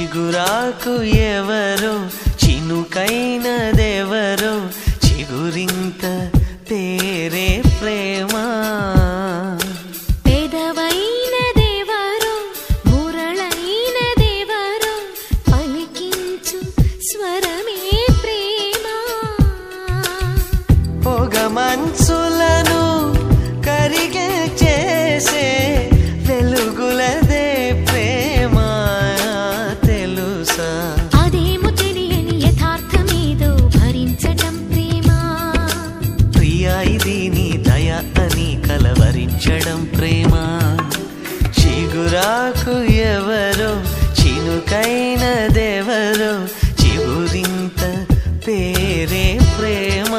చిగురాకు ఎవరో చినుకైనదెవరో చిగురింత పేరే ప్రేమ పేదవైన దేవరో మురళైన దేవరో పలికించు స్వరమే ప్రేమ పొగ మంచులను కరిగే చేసే వెలుగులదే ప్రేమ తెలుసా అదేమో తెలియని యథార్థమేదో భరించటం ప్రేమ ప్రియా ఇది నీ దయ అని కలవరించడం ప్రేమ చిగురాకు ఎవరో చినుకైనదెవరో చిగురింత పేరే ప్రేమ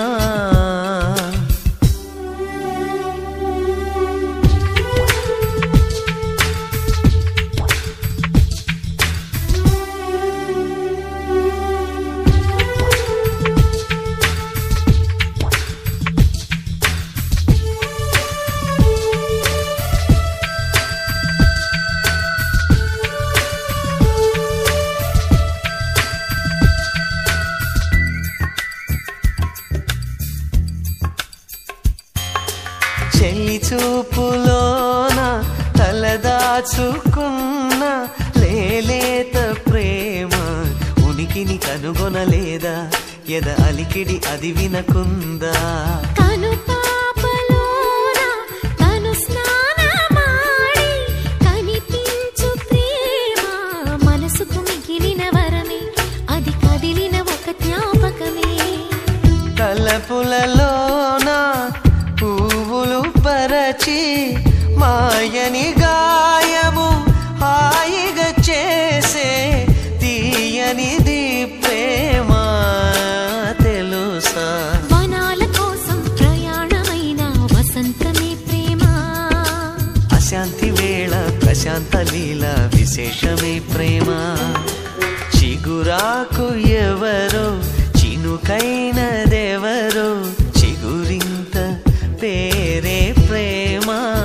చెల్లి చూపులోన తలదాచుకున్న లేలేత ప్రేమ ఉనికిని కనుగొనలేదా ఎద అలికిడి అది వినకుందా కను పాపలోన కను స్నానమాడి కనిపించు ప్రేమ మనసుకు మిగిలిన వరమే అది కదిలిన ఒక జ్ఞాపకమే తలపులలోన పువ్వులు పరచి మాయని గాయము హాయిగా చేసే తీయనిది ప్రేమ తెలుసా వనాల కోసం ప్రయాణమైన వసంతమే ప్రేమ అశాంతి వేళ ప్రశాంత లీల విశేషమే ప్రేమ చిగురాకు ఎవరో చినుకైనదెవరో చిగురింత పేరే ప్రేమ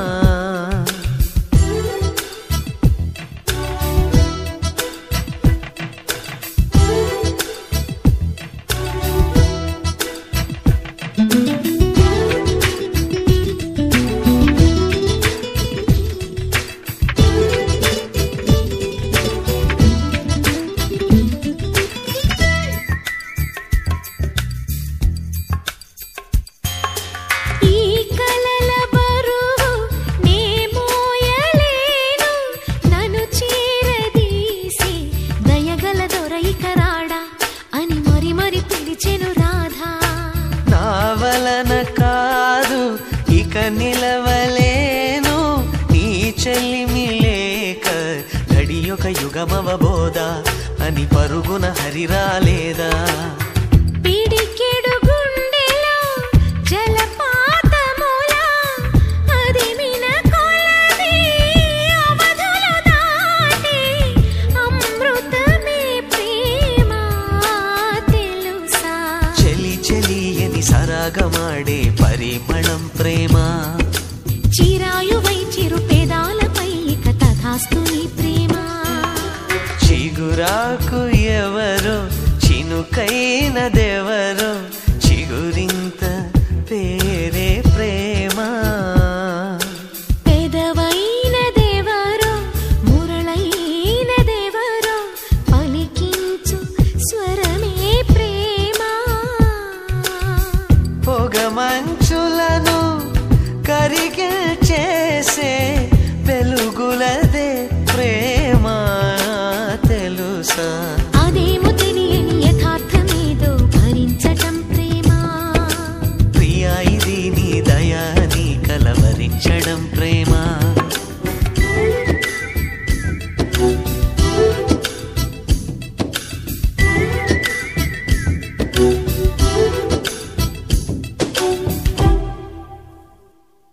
ఈ కలల బరువు నే మోయలేను నన్ను చేరదీసి దయగల దొరైక రాడా అని మరి మరి పిలిచెను రాధా నా వలన కాదు ఇక నిలవలేను నీ చెల్లిమి లేక గడి ఒక యుగమవబోద అని పరుగున హరిరాలేదా పిడికెడు గుండెలో జలపాతములా అదిమిన కొలది అవధులు దాటి అమృతమే ప్రేమ తెలుసా చెలి చెలి అని సరాగమాడే పరిమళం ప్రేమ చిరాయువై చిరు పేదాలపై ఇక తథాస్తు నీ ప్రేమ చిగురాకు ఎవరో చినుకైనదెవరో